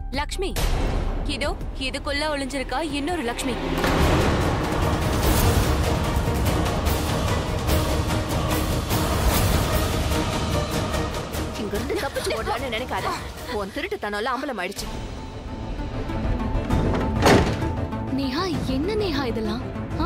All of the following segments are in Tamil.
லக்ஷ்மி இதோ இதுக்குள்ள ஒளிஞ்சிருக்கா இன்னொரு லக்ஷ்மி இங்க இருந்து தப்பிச்சு ஓடலான்னு நினைக்காத உன் திருட்டுத்தனம் அம்பலம் ஆயிடுச்சு நேஹா என்ன நேஹா இதெல்லாம் ஆ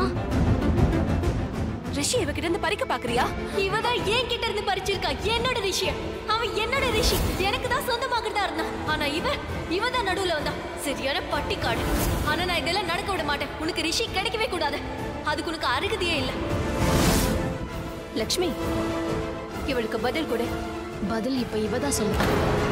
ரிஷி இவகிட்ட இருந்து பறிக்க பாக்குறியா இவதான் என் கிட்ட இருந்து பறிச்சிருக்கா என்னோட ரிஷி அவன் என்னோட ரிஷி எனக்கு தான் சொந்தமாகிறதா இருந்தான் ஆனா இவ இவ தான் நடுவுல வந்தா சரியான பட்டிக்காடு ஆனா நான் இதெல்லாம் நடக்க விட மாட்டேன் உனக்கு ரிஷி கிடைக்கவே கூடாது அதுக்கு உனக்கு அருகதையே இல்ல லக்ஷ்மி இவளுக்கு பதில் கொடு பதில் இப்ப இவ தான் சொல்லுவா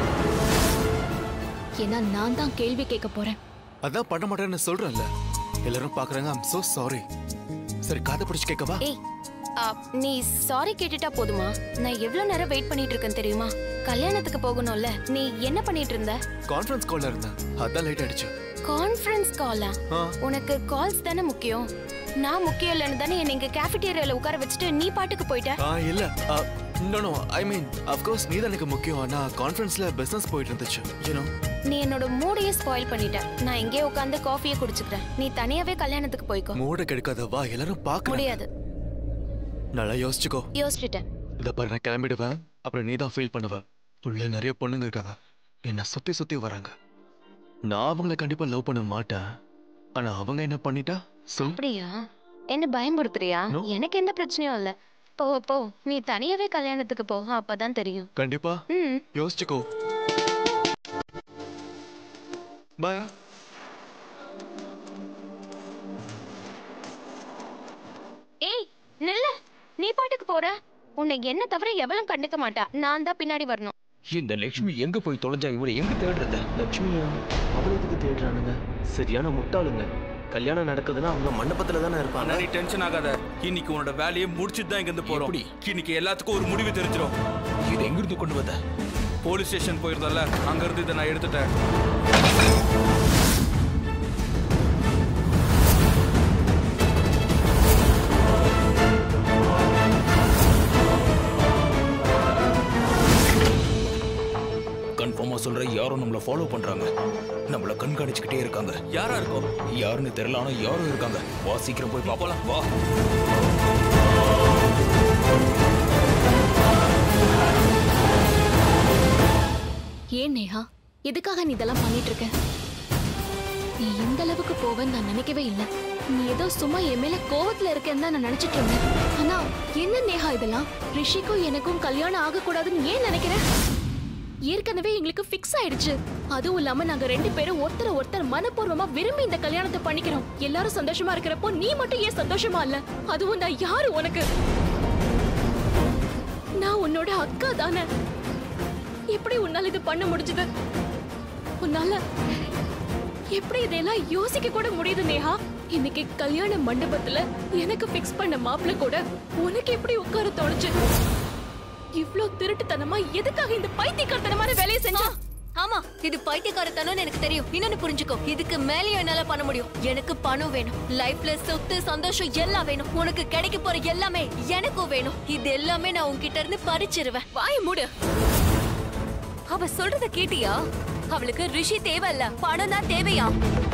ஏன்னா நான் தான் கேள்வி கேட்க போறேன் அதான் பண்ண மாட்டேன்னு சொல்றேன்ல எல்லாரும் பாக்குறாங்க ஐம் so சாரி சரி காதை பிடிச்சு கேட்கவா ஏய் ஆ, நீ சாரி கேட்டுட்டா போதுமா நான் எவ்வளவு நேரம் வெயிட் பண்ணிட்டு இருக்கேன் தெரியுமா கல்யாணத்துக்கு போகணும்ல நீ என்ன பண்ணிட்டு இருந்த கான்ஃபரன்ஸ் கால்ல இருந்தேன் அதான் லேட் ஆயிடுச்சு கான்ஃபரன்ஸ் காலா ஆ. உனக்கு கால்ஸ் தானே முக்கியம் நான் முக்கியம் இல்லைன்னு தானே என்னை இங்க கேஃபிட்டேரியால உட்கார வச்சுட்டு நீ பாட்டுக்கு போயிட்ட ஆ இல்ல no no I mean of course நீ தான் எனக்கு முக்கியம் ஆனா கான்ஃபரன்ஸ்ல பிசினஸ் போயிட்டு இருந்துச்சு யூனோ நீ என்னோட மூடையே ஸ்பாயில் பண்ணிட்ட நான் இங்கே உட்காந்து காஃபியே குடிச்சுக்கிறேன் நீ தனியாவே கல்யாணத்துக்கு போய்க்கோ மூட கெடுக்காத வா எல்லாரும் பாக்குறாங்க முடியாது நல்லா யோசிச்சுக்கோ யோசிச்சுட்டேன் இத பாரு நான் கிளம்பிடுவேன் அப்புறம் நீ தான் ஃபீல் பண்ணுவ உள்ள நிறைய பொண்ணுங்க இருக்காங்க என்ன சுத்தி சுத்தி வராங்க நான் அவங்கள கண்டிப்பா லவ் பண்ண மாட்டேன் ஆனா அவங்க என்ன பண்ணிட்டா சொல் அப்படியா என்ன பயமுறுத்துறியா No. எனக்கு எந்த பிரச்சனையும் இல்ல போ போ நீ தனியாவே கல்யாணத்துக்கு போ அப்பதான் தெரியும் கண்டிப்பா ம் யோசிச்சுக்கோ பாயா ஏய் நில்ல நீ பாட்டுக்கு போற உன்னை என்ன தவிர எவளும் கண்டுக்க மாட்டா நான் தான் பின்னாடி வரணும் இந்த லட்சுமி எங்க போய் தொலைஞ்சா இவரை எங்க தேடுறது லட்சுமியா அவளுக்கு தேடுறானுங்க சரியான முட்டாளுங்க கல்யாணம் நடக்குதுன்னா அவங்க மண்டபத்துல தானே இருப்பாங்க நீ டென்ஷன் ஆகாத இன்னைக்கு உன்னோட வேலையை முடிச்சிட்டு தான் இங்க இருந்து போறோம் எப்படி? இன்னைக்கு எல்லாத்துக்கும் ஒரு முடிவு தெரிஞ்சிடும் இது எங்கிருந்து கொண்டு வந்த போலீஸ் ஸ்டேஷன் போயிருந்தல அங்க இருந்து இதை நான் எடுத்துட்டேன் கன்ஃபார்மா சொல்ற யாரும் நம்மள ஃபாலோ பண்றாங்க நம்மள கண்காணிச்சுக்கிட்டே இருக்காங்க யாரா இருக்கும் யாருன்னு தெரியல ஆனா யாரும் இருக்காங்க வா சீக்கிரம் போய் பாப்போம் வா ஏன் நேஹா எதுக்காக நீ இதெல்லாம் பண்ணிட்டு இருக்க நீ இந்த அளவுக்கு போவேன்னு நான் நினைக்கவே இல்லை நீ ஏதோ சும்மா என் மேல கோவத்துல இருக்கேன்னு தான் நான் நினைச்சிட்டு இருந்தேன் ஆனா என்ன நேஹா இதெல்லாம் ரிஷிக்கும் எனக்கும் கல்யாணம் ஆகக்கூடாதுன்னு ஏன் நினைக்கிற ஏற்கனவே எங்களுக்கு ஃபிக்ஸ் ஆயிடுச்சு அதுவும் இல்லாம நாங்க ரெண்டு பேரும் ஒருத்தர் ஒருத்தர் மனப்பூர்வமா விரும்பி இந்த கல்யாணத்தை பண்ணிக்கிறோம் எல்லாரும் சந்தோஷமா இருக்கிறப்போ நீ மட்டும் ஏன் சந்தோஷமா இல்ல அதுவும் நான் யாரு உனக்கு நான் உன்னோட அக்கா தானே எப்படி உன்னால இது பண்ண முடிஞ்சது உன்னால எப்படி இதெல்லாம் யோசிக்க கூட முடியுது நேஹா இன்னைக்கு கல்யாண மண்டபத்துல எனக்கு ஃபிக்ஸ் பண்ண மாப்பிள்ள கூட உனக்கு எப்படி உட்கார தோணுச்சு இவ்ளோ திருட்டுத்தனமா எதுக்காக இந்த பைத்தியக்காரத்தனமான வேலையை செஞ்சா ஆமா இது பைத்தியக்காரத்தனம்னு எனக்கு தெரியும் இன்னொன்னு புரிஞ்சுக்கோ இதுக்கு மேலயும் என்னால பண்ண முடியும் எனக்கு பணம் வேணும் லைஃப்ல சொத்து சந்தோஷம் எல்லாம் வேணும் உனக்கு கிடைக்க போற எல்லாமே எனக்கும் வேணும் இது எல்லாமே நான் உன்கிட்ட இருந்து பறிச்சிருவேன் வாய மூடு அவ சொல்றத கேட்டியா அவளுக்கு ரிஷி தேவையில்ல பணம் தான் தேவையா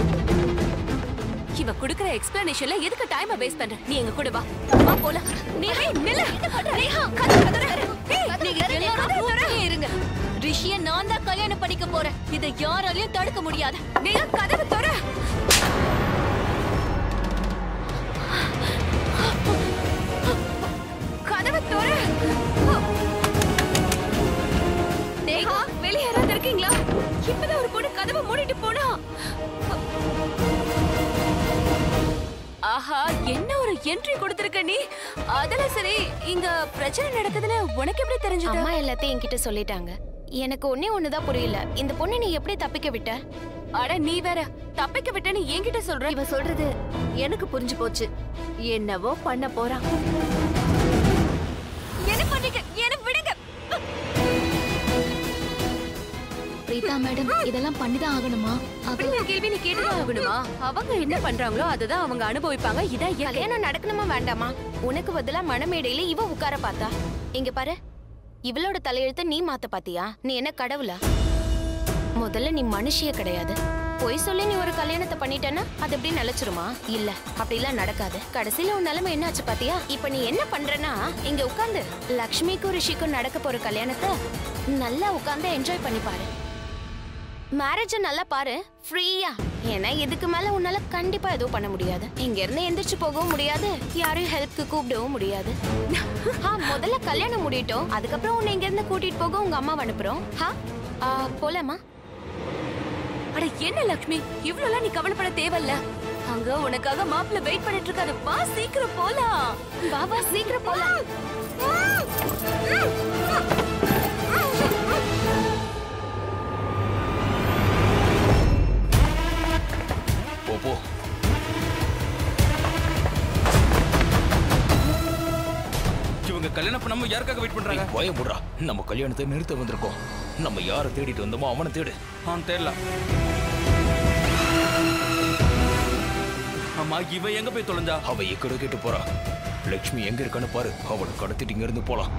இவ குடுக்குற எக்ஸ்பிளனேஷன்ல எதுக்கு டைம் வேஸ்ட் பண்ற நீ எங்க கூட வா வா போலாம் நீ நில்ல நேஹா, கதவு திறக்காத. நீங்க எல்லாரும் ஊருக்குள்ளே இருங்க ரிஷிய நான் தான் கல்யாணம் பண்ணிக்க போறேன் இதை யாராலையும் தடுக்க முடியாது நீ கதவு தொற கதவு தொற நேஹா வெளியே யாராவது இருக்கீங்களா இப்பதான் ஒரு பொண்ணு கதவை மூடிட்டு போனா ஆஹா என்ன ஒரு என்ட்ரி கொடுத்திருக்க நீ அதெல்லாம் சரி இங்க பிரச்சனை நடக்குதுன்னு உனக்கு எப்படி தெரிஞ்சது அம்மா எல்லாத்தையும் என்கிட்ட சொல்லிட்டாங்க எனக்கு ஒண்ணே ஒண்ணுதான் புரியல இந்த பொண்ணை நீ எப்படி தப்பிக்க விட்ட அட நீ வேற தப்பிக்க விட்டேன்னு என்கிட்ட சொல்ற இவ சொல்றது எனக்கு புரிஞ்சு போச்சு என்னவோ பண்ண போறான் என்ன பண்றீங்க என்ன விடுங்க பிரீதா மேடம் இதெல்லாம் பண்ணிதான் ஆகணுமா அவ அப்படிங்கிற கேள்வி நீ கேட்டுதான் ஆகணுமா அவங்க என்ன பண்றாங்களோ அதுதான் அவங்க அனுபவிப்பாங்க இதான் இயற்கை. கல்யாணம் நடக்கணுமா வேண்டாமா உனக்கு பதிலா மணமேடையில இவ உட்கார பார்த்தா இங்க பாரு இவளோட தலையெழுத்த நீ மாத்த பாத்தியா நீ என்ன கடவுளா முதல்ல நீ மனுஷிய கிடையாது பொய் சொல்லி நீ ஒரு கல்யாணத்தை பண்ணிட்டேன்னா அது எப்படி நிலைச்சிருமா இல்ல அப்படிலாம் நடக்காது கடைசியில உன் நிலைமை என்னாச்சு பாத்தியா இப்ப நீ என்ன பண்றனா இங்க உட்கார்ந்து லக்ஷ்மிக்கும் ரிஷிக்கும் நடக்க போற கல்யாணத்தை நல்லா உட்கார்ந்து என்ஜாய் பண்ணி பாரு மேரேஜ நல்லா பாரு ஃப்ரீயா ஏன்னா இதுக்கு மேல உன்னால கண்டிப்பா எதுவும் பண்ண முடியாது இங்க இருந்து எந்திரிச்சு போகவும் முடியாது யாரையும் ஹெல்ப்க்கு கூப்பிடவும் முடியாது ஆ முதல்ல கல்யாணம் முடியட்டும் அதுக்கப்புறம் உன்னை இங்க இருந்து கூட்டிட்டு போக உங்க அம்மா அனுப்புறோம் ஹா ஆ, போலாமா அட என்ன லக்ஷ்மி இவ்வளவு நீ கவலைப்பட தேவையில்ல அங்க உனக்காக மாப்பிள்ள வெயிட் பண்ணிட்டு இருக்காரு வா சீக்கிரம் போலாம் பாபா சீக்கிரம் போலாம் போ போ இவங்க கல்யாணம் பண்ணாம யாருக்காக வெயிட் பண்றாங்க பயமுடுறா நம்ம கல்யாணத்தை நிறுத்த வந்திருக்கோம் நம்ம யாரை தேடிட்டு வந்தோமோ அவனை தேடு ஆ தெரியல ஆமா இவ எங்க போய் தொலைஞ்சா அவ எக்கட கேட்டு போறா லக்ஷ்மி எங்க இருக்கான்னு பாரு அவளை கடத்திட்டு இங்க இருந்து போலாம்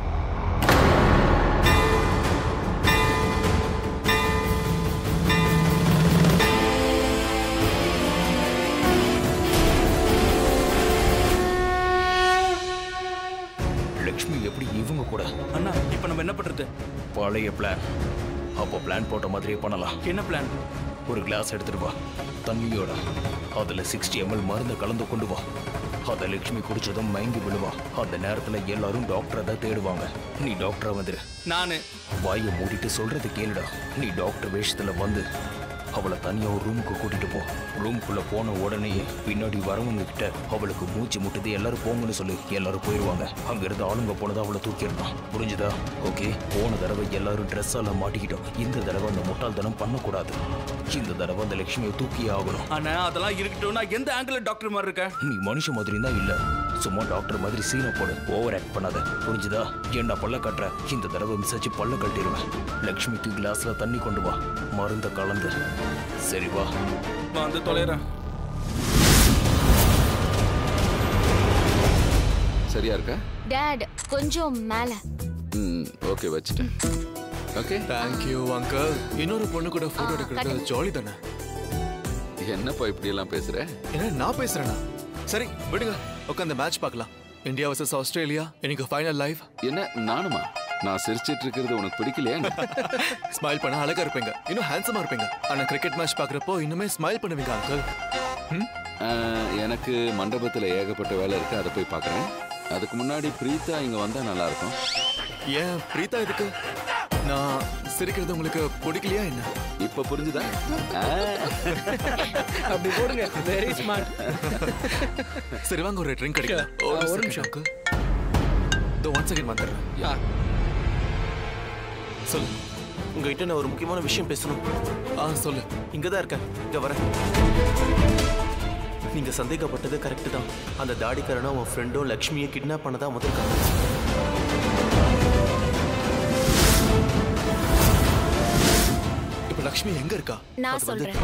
லக்ஷ்மி எப்படி இவங்க கூட அண்ணா இப்ப நம்ம என்ன பண்றது பழைய பிளான் அப்போ பிளான் போட்ட மாதிரியே பண்ணலாம் என்ன பிளான் ஒரு கிளாஸ் எடுத்துட்டு வா தண்ணியோட அதுல சிக்ஸ்டி எம்எல் மருந்து கலந்து கொண்டு வா அதை லட்சுமி குடிச்சதும் மயங்கி விழுவா அந்த நேரத்துல எல்லாரும் டாக்டரை தான் தேடுவாங்க நீ டாக்டரா வந்துரு நானு வாயை மூடிட்டு சொல்றது கேளுடா நீ டாக்டர் வேஷத்துல வந்து அவளை தனியா ஒரு ரூமுக்கு கூட்டிட்டு போ ரூமுக்குள்ள போன உடனேயே பின்னாடி வரவங்க கிட்ட அவளுக்கு மூச்சு முட்டுது எல்லாரும் போங்கன்னு சொல்லு எல்லாரும் போயிடுவாங்க அங்க இருந்து ஆளுங்க போனதா அவளை தூக்கிடணும் புரிஞ்சுதா ஓகே போன தடவை எல்லாரும் ட்ரெஸ் எல்லாம் மாட்டிக்கிட்டோம் இந்த தடவை அந்த முட்டாள்தனம் பண்ணக்கூடாது இந்த தடவை அந்த லட்சுமியை தூக்கியே ஆகணும் அண்ணா அதெல்லாம் இருக்கட்டும் நான் எந்த ஆங்கிள் டாக்டர் மாதிரி இருக்கேன் நீ மனுஷ மாதிரி தான் இல்ல சும்மா டாக்டர் மாதிரி சீனை போடு ஓவர் ஆக்ட் பண்ணாத புரிஞ்சுதா என்ன பல்ல கட்டுற இந்த தடவை மிஸ் ஆச்சு பல்ல கட்டிடுவேன் லக்ஷ்மிக்கு கிளாஸ்ல தண்ணி கொண்டு வா மருந்த கலந்து சரி வா நான் வந்து தொலைறேன் சரியா இருக்கா டேட் கொஞ்சம் மேல ம் ஓகே வச்சுட்டேன் ஓகே தேங்க்யூ அங்கிள் இன்னொரு பொண்ணு கூட போட்டோ எடுக்கிறது ஜாலி தானே என்னப்பா இப்படி எல்லாம் பேசுற என்ன நான் பேசுறேனா சரி விடுங்க உட்காந்து மேட்ச் பார்க்கலாம் இந்தியா வர்சஸ் ஆஸ்திரேலியா இன்னைக்கு ஃபைனல் லைவ் என்ன நானுமா நான் சிரிச்சிட்டு இருக்கிறது உனக்கு பிடிக்கலையா என்ன? ஸ்மைல் பண்ண அழகா இருப்பீங்க இன்னும் ஹேண்ட்ஸமா இருப்பீங்க ஆனா கிரிக்கெட் மேட்ச் பாக்குறப்போ இன்னுமே ஸ்மைல் பண்ணுவீங்க அங்கிள் ஆ, எனக்கு மண்டபத்துல ஏகப்பட்ட வேலை இருக்கு அதை போய் பார்க்கறேன் அதுக்கு முன்னாடி பிரீத்தா இங்க வந்தா நல்லா இருக்கும் ஏன் பிரீதா இதுக்கு நான் சிரிக்கிறது உங்களுக்கு பிடிக்கலையா என்ன இப்ப புரிஞ்சுதா ஆ, அப்படி போடுங்க வெரி ஸ்மார்ட் சரி வாங்க ஒரு ட்ரிங்க் அடிக்கலாம் ஒரு நிமிஷம் அங்கிள் இதோ ஒன் செகண்ட் வந்துடுறேன் சொல்லு உங்ககிட்ட நான் ஒரு முக்கியமான விஷயம் பேசணும் ஆ சொல்லு இங்க தான் இருக்கேன் இங்க வரேன் நீங்க சந்தேகப்பட்டது கரெக்ட் தான் அந்த தாடிக்காரனா உன் ஃப்ரெண்டும் லக்ஷ்மியை கிட்னாப் பண்ணதா முதல் காரணம் இப்ப லக்ஷ்மி எங்க இருக்கா நான் சொல்றேன்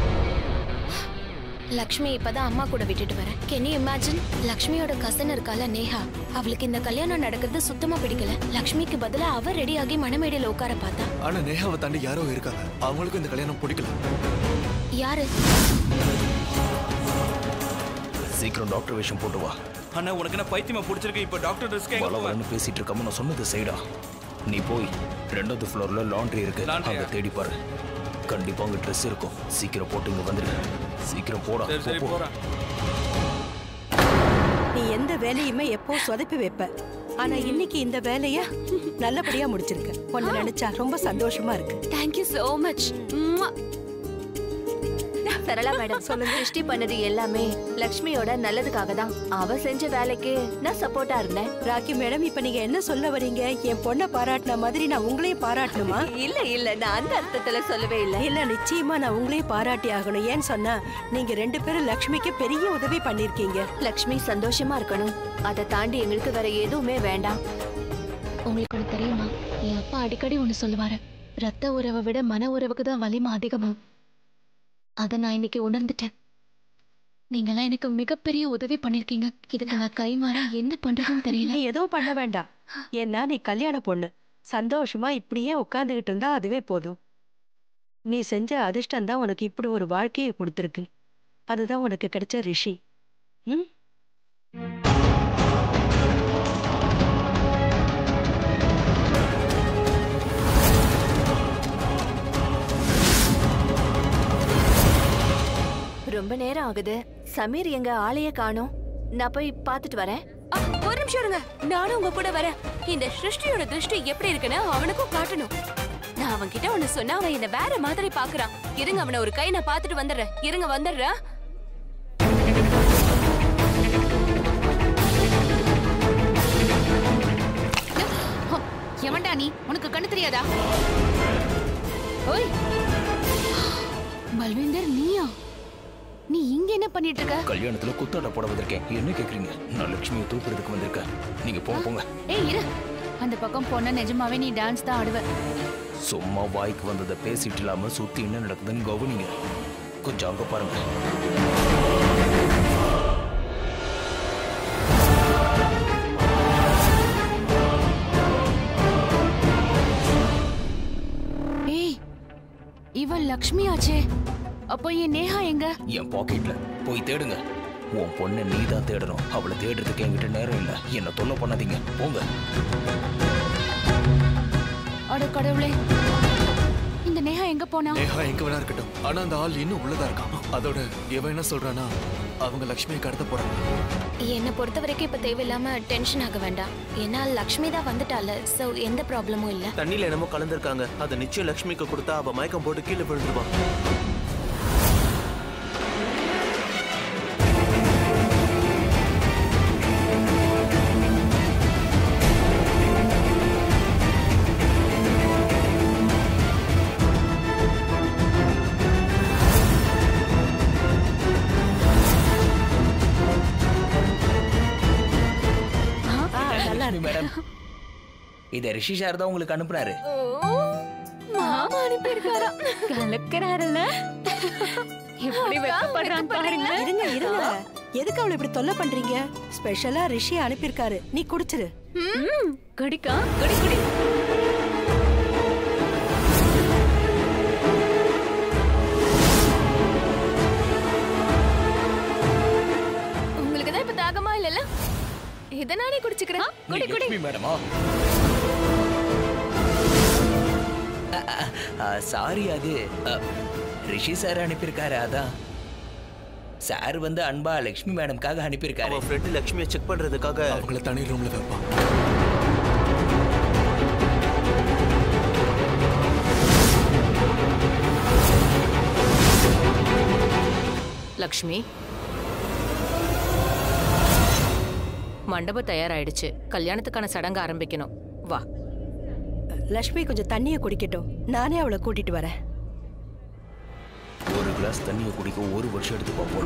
லக்ஷ்மி இப்பதான் அம்மா கூட விட்டுட்டு வரேன் கேன் யூ இமேஜின் லக்ஷ்மியோட கசன் இருக்கால நேஹா அவளுக்கு இந்த கல்யாணம் நடக்கிறது சுத்தமா பிடிக்கல லக்ஷ்மிக்கு பதிலா அவ ரெடி ஆகி மணமேடையில உட்கார பார்த்தா ஆனா நேஹாவை தாண்டி யாரோ இருக்காங்க அவங்களுக்கும் இந்த கல்யாணம் பிடிக்கல யாரு சீக்கிரம் டாக்டர் வேஷம் போட்டு வா அண்ணா உனக்கு என்ன பைத்தியமா பிடிச்சிருக்கு இப்ப டாக்டர் ரிஸ்க் எங்க வள போவேன் வளன்னு பேசிட்டு இருக்காம நான் சொன்னது செய்டா நீ போய் ரெண்டாவது ஃப்ளோர்ல லாண்ட்ரி இருக்கு Laundry-யா? அங்க தேடி பாரு கண்டிப்பா அங்க ட்ரெஸ் இருக்கும் சீக்கிரம் போட்டு இங்க வந்துரு சீக்கிரம் போடா சரி சரி போ, போ. போறேன் நீ எந்த வேலையுமே எப்போ சொதப்பி வைப்ப ஆனா இன்னைக்கு இந்த வேலைய நல்லபடியா முடிச்சிருக்க உன்னை நினைச்சா ரொம்ப சந்தோஷமா இருக்கு thank you so much Sarala madam சொல்லுங்க சிருஷ்டி பண்ணது எல்லாமே லக்ஷ்மியோட நல்லதுக்காக தான் அவ செஞ்ச வேலைக்கு நான் சப்போர்ட்டா இருந்தேன் ராக்கி மேடம் இப்ப நீங்க என்ன சொல்ல வரீங்க என் பொண்ணை பாராட்டின மாதிரி நான் உங்களையும் பாராட்டணுமா இல்ல இல்ல நான் அந்த அர்த்தத்துல சொல்லவே இல்ல இல்ல நிச்சயமா நான் உங்களையும் பாராட்டி ஆகணும் ஏன்னு சொன்னா நீங்க ரெண்டு பேரும் லக்ஷ்மிக்கு பெரிய உதவி பண்ணிருக்கீங்க லக்ஷ்மி சந்தோஷமா இருக்கணும் அதை தாண்டி எங்களுக்கு வேற எதுவுமே வேண்டாம் உங்களுக்கு ஒன்று தெரியுமா என் அப்பா அடிக்கடி ஒன்று சொல்லுவாரு ரத்த உறவை விட மன உறவுக்கு தான் வலிமை அதிகமும் அதை நான் இன்னைக்கு உணர்ந்துட்டேன் நீங்களாம் எனக்கு மிகப்பெரிய உதவி பண்ணிருக்கீங்க இதுக்கு நான் கை மாற என்ன பண்றதுன்னு தெரியல நீ எதுவும் பண்ண வேண்டாம் ஏன்னா நீ கல்யாண பொண்ணு சந்தோஷமா இப்படியே உட்கார்ந்துகிட்டு இருந்தா அதுவே போதும் நீ செஞ்ச அதிர்ஷ்டம் தான் உனக்கு இப்படி ஒரு வாழ்க்கையை கொடுத்துருக்கு அதுதான் உனக்கு கிடைச்ச ரிஷி ம் ரொம்ப நேரம் ஆகுது சமீர் எங்க ஆளைய காணோம் நான் போய் பார்த்துட்டு வரேன் அ, ஒரு நிமிஷம் இருங்க நானும் உங்க கூட வரேன் இந்த சிருஷ்டியோட திருஷ்டி எப்படி இருக்குன்னு அவனுக்கும் காட்டணும் நான் அவன் கிட்ட ஒண்ணு சொன்னா அவன் என்ன வேற மாதிரி பாக்குறான் இருங்க அவனை ஒரு கை நான் பார்த்துட்டு வந்துடுறேன் இருங்க வந்துடுறேன் எவன்டா நீ உனக்கு கண்ணு தெரியாதா ஓய் பல்வேந்தர் நீயா நீ இங்க என்ன பண்ணிட்டு இருக்க கல்யாணத்துல குத்தாட்ட போட வந்திருக்கேன் என்ன கேக்குறீங்க நான் லட்சுமியை தூக்குறதுக்கு வந்திருக்கேன் நீங்க போங்க போங்க ஏய் இரு அந்த பக்கம் போன நிஜமாவே நீ டான்ஸ் தான் ஆடுவ சும்மா வாய்க்கு வந்ததை பேசிட்டு இல்லாம சுத்தி என்ன நடக்குதுன்னு கவனிங்க கொஞ்சம் அங்க பாருங்க ஏய் இவன் லக்ஷ்மி ஆச்சே அப்போ என் நேஹா எங்க என் பாக்கெட்ல போய் தேடுங்க உன் பொண்ணை நீ தான் தேடணும் அவளை தேடுறதுக்கு என்கிட்ட நேரம் இல்ல என்ன தொல்லை பண்ணாதீங்க போங்க அட கடவுளே இந்த நேஹா எங்க போனா நேஹா எங்க வேணா இருக்கட்டும் ஆனா அந்த ஆள் இன்னும் உள்ளதா இருக்கான் அதோட இவன் என்ன சொல்றானா அவங்க லக்ஷ்மியை கடத்த போறாங்க என்னை பொறுத்த வரைக்கும் இப்ப தேவையில்லாம டென்ஷன் ஆக வேண்டாம் ஏன்னா லக்ஷ்மி தான் வந்துட்டால சோ எந்த ப்ராப்ளமும் இல்ல தண்ணியில என்னமோ கலந்துருக்காங்க அதை நிச்சயம் லக்ஷ்மிக்கு கொடுத்தா அவ மயக்கம் போட்டு கீழே விழுந்துருவா லட்சுமி மேடம் இதை ரிஷி சார் தான் உங்களுக்கு அனுப்புனாரு மாமா அனுப்பியிருக்காரா கலக்கறாருல எப்படி வெக்கப்படுறான் பாருங்க இருங்க இருங்க எதுக்கு அவளை இப்படி தொல்லை பண்றீங்க ஸ்பெஷலா ரிஷி அனுப்பியிருக்காரு நீ குடிச்சிரு குடிக்கா குடி குடி உங்களுக்கு தான் இப்ப தாகமா இல்லல இத நானே குடிச்சுக்கிறேன் குடி குடி லட்சுமி மேடமா சாரி அது அ, ரிஷி சார் அனுப்பியிருக்காரு அதான் சார் வந்து அன்பா லட்சுமி மேடம்காக அனுப்பியிருக்காரு அவன் ஃப்ரெண்டு லக்ஷ்மியை செக் பண்றதுக்காக அவங்கள தனி ரூம்ல வைப்பான் லக்ஷ்மி மண்டபம் தயாராயிடுச்சு கல்யாணத்துக்கான சடங்கு ஆரம்பிக்கணும் வா லக்ஷ்மி கொஞ்சம் தண்ணியை குடிக்கட்டும் நானே அவளை கூட்டிட்டு வரேன் ஒரு கிளாஸ் தண்ணியை குடிக்க ஒரு வருஷம் எடுத்துப்பா போல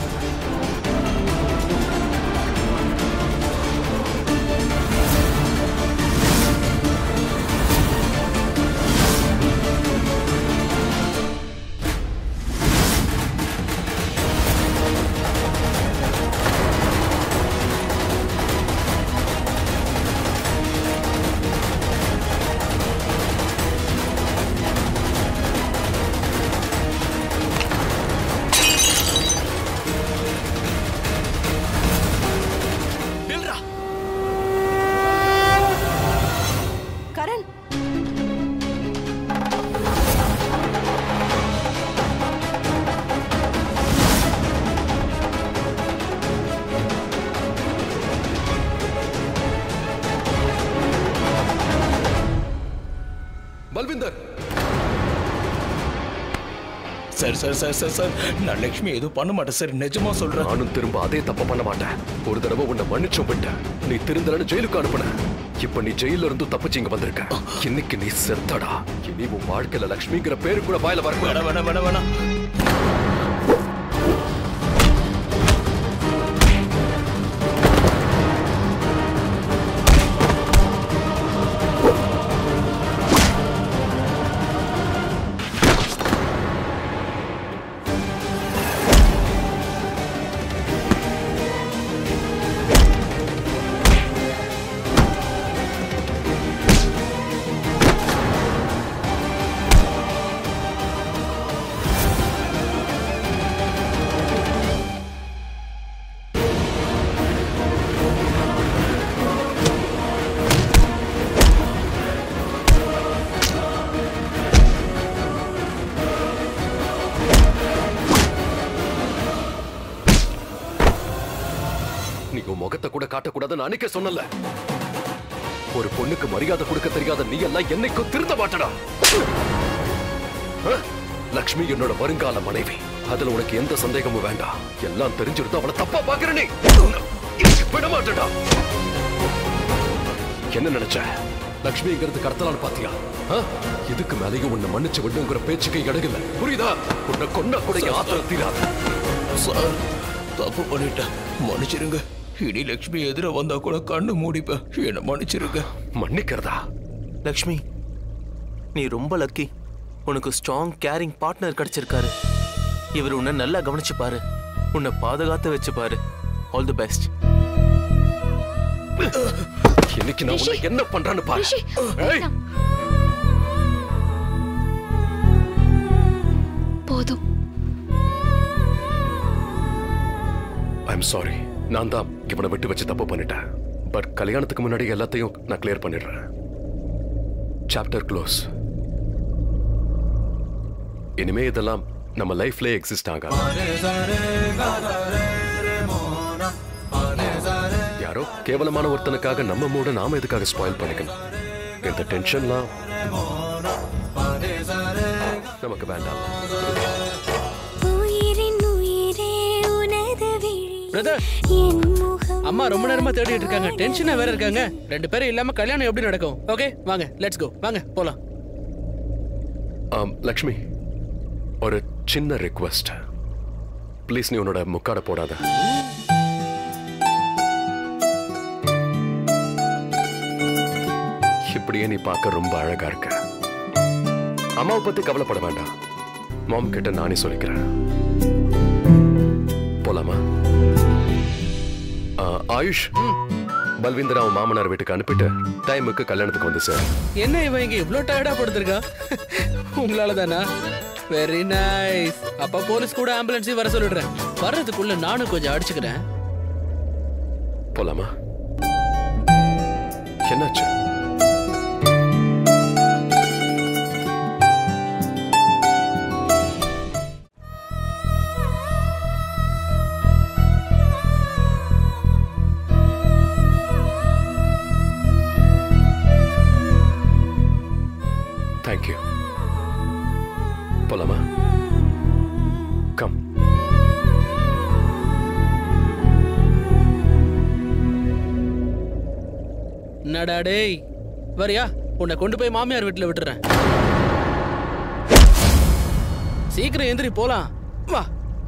Karan Balwinder sir sir sir sir sir நான் லட்சுமி எதுவும் பண்ண மாட்டேன் சார் நிஜமா சொல்றேன் நானும் திரும்ப அதே தப்ப பண்ண மாட்டேன் ஒரு தடவை உன்னை மன்னிச்சும் விட்டேன் நீ திருந்தலன்னு ஜெயிலுக்கு அனுப்புன இப்ப நீ ஜெயில இருந்து தப்பிச்சு இங்க வந்திருக்க இன்னைக்கு நீ செத்தடா இனி உன் வாழ்க்கையில லக்ஷ்மிங்கிற பேரு கூட வாயில வர வேணாம் வேணாம் வேணாம் வேணாம் உன் முகத்தை கூட காட்டக்கூடாதுன்னு அன்னைக்கே சொன்னல ஒரு பொண்ணுக்கு மரியாதை கொடுக்க தெரியாத நீ எல்லாம் என்னைக்கும் திருந்த மாட்டடா அஹ்? லக்ஷ்மி என்னோட வருங்கால மனைவி அதுல உனக்கு எந்த சந்தேகமும் வேண்டாம் எல்லாம் தெரிஞ்சிருந்தா அவளை தப்பா பாக்குற நீ விட மாட்டடா என்ன நினைச்ச லக்ஷ்மிங்கிறது கடத்தலான்னு பாத்தியா ஆ? இதுக்கு மேலேயும் உன்னை மன்னிச்சு விடுங்கிற பேச்சுக்கு இடமில்ல புரியுதா உன்னை கொன்ன கூட என் ஆத்திரம் தீராது சார் தப்பு பண்ணிட்டேன் மன்னிச்சிருங்க இனி லக்ஷ்மி எதிர வந்தா கூட கண்ணு மூடிப்பேன் என்ன மன்னிச்சிருங்க மன்னிக்கிறதா லக்ஷ்மி நீ ரொம்ப லக்கி உனக்கு ஸ்ட்ராங் கேரிங் பார்ட்னர் கிடைச்சிருக்காரு இவர் உன்னை நல்லா கவனிச்சுப்பாரு உன்னை பாதுகாத்து வச்சுப்பாரு ஆல் தி பெஸ்ட் இன்னைக்கு நான் உன்னை என்ன பண்றேன்னு பாரு ரிஷி, ஏய், போதும் ஐம் சாரி நான் தான் இவனை விட்டு வச்சு தப்பு பண்ணிட்டேன் பட் கல்யாணத்துக்கு முன்னாடி எல்லாத்தையும் நான் கிளியர் பண்ணிடுறேன் சாப்டர் க்ளோஸ் இனிமே இதெல்லாம் நம்ம லைஃப்ல எக்ஸிஸ்ட் ஆகாது யாரோ கேவலமான ஒருத்தனுக்காக நம்ம மூட நாம எதுக்காக ஸ்பாயில் பண்ணிக்கணும் இந்த டென்ஷன்லாம் நமக்கு வேண்டாம் உயிரின் உயிரே உனது விழி பிரதர் என் முகம் அம்மா ரொம்ப நேரமா தேடிட்டு இருக்காங்க டென்ஷனா வேற இருக்காங்க ரெண்டு பேரும் இல்லாம கல்யாணம் எப்படி நடக்கும் ஓகே வாங்க லெட்ஸ் கோ வாங்க போலாம் ஆம், லக்ஷ்மி ஒரு சின்ன ரிக்வெஸ்ட் ப்ளீஸ் நீ உன்னோட முக்காட போடாத இப்படியே நீ பார்க்க ரொம்ப அழகா இருக்க அம்மாவை பத்தி கவலைப்பட வேண்டாம் மாம் கிட்ட நானே சொல்லிக்கிறேன் போலாமா ஆ, ஆயுஷ் பல்வீந்தர் அவன் மாமனார் வீட்டுக்கு அனுப்பிட்டு டைமுக்கு கல்யாணத்துக்கு வந்து சார் என்ன இவன் இங்க இவ்ளோ டயர்டா படுத்திருக்கா உங்களால தானா வெரி நைஸ் அப்ப போலீஸ் கூட ஆம்புலன்ஸையும் வர சொல்லிடுறேன் வர்றதுக்குள்ள நானும் கொஞ்சம் அடிச்சுக்கிறேன் போலாமா என்னாச்சு தேங்க்யூ போலாமா கம் என்னடா டேய் வரியா உன்னை கொண்டு போய் மாமியார் வீட்டுல விட்டுறேன் சீக்கிரம் எந்திரி போலாம் வா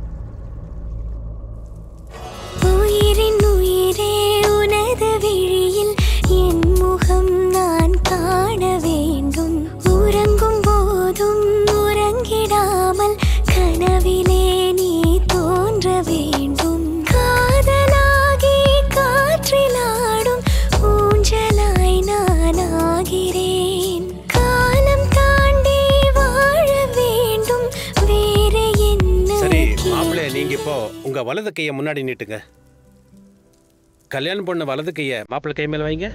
உயிரின் உயிரே உனது விழியில் என் முகம் நான் காண வேண்டும் உறங்கும் போதும் உறங்கிடாமல் கனவிலே நீ தோன்ற வேண்டும் காதலாகி காற்றிலாடும் ஊஞ்சலாய் நான் ஆகிறேன் காலம் தாண்டி வாழ வேண்டும் வேற என்ன சரி மாப்பிள்ளை நீங்க இப்போ உங்க வலது கையை முன்னாடி நீட்டுங்க கல்யாணம் பண்ண வலது கையை மாப்பிள்ளை கை மேல வைங்க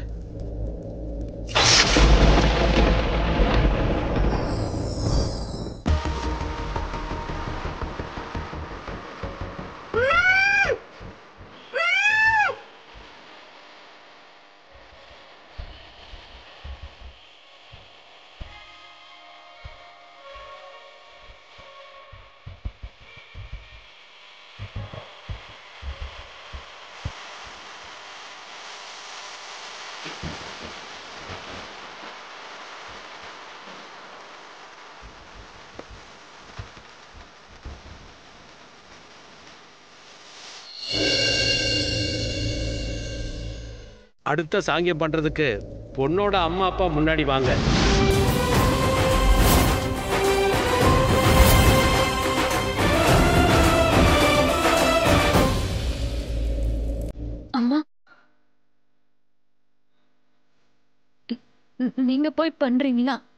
அடுத்த சாங்கியம் பண்றதுக்கு பொண்ணோட அம்மா அப்பா முன்னாடி வாங்க அம்மா ந- நீங்க போய் பண்றீங்களா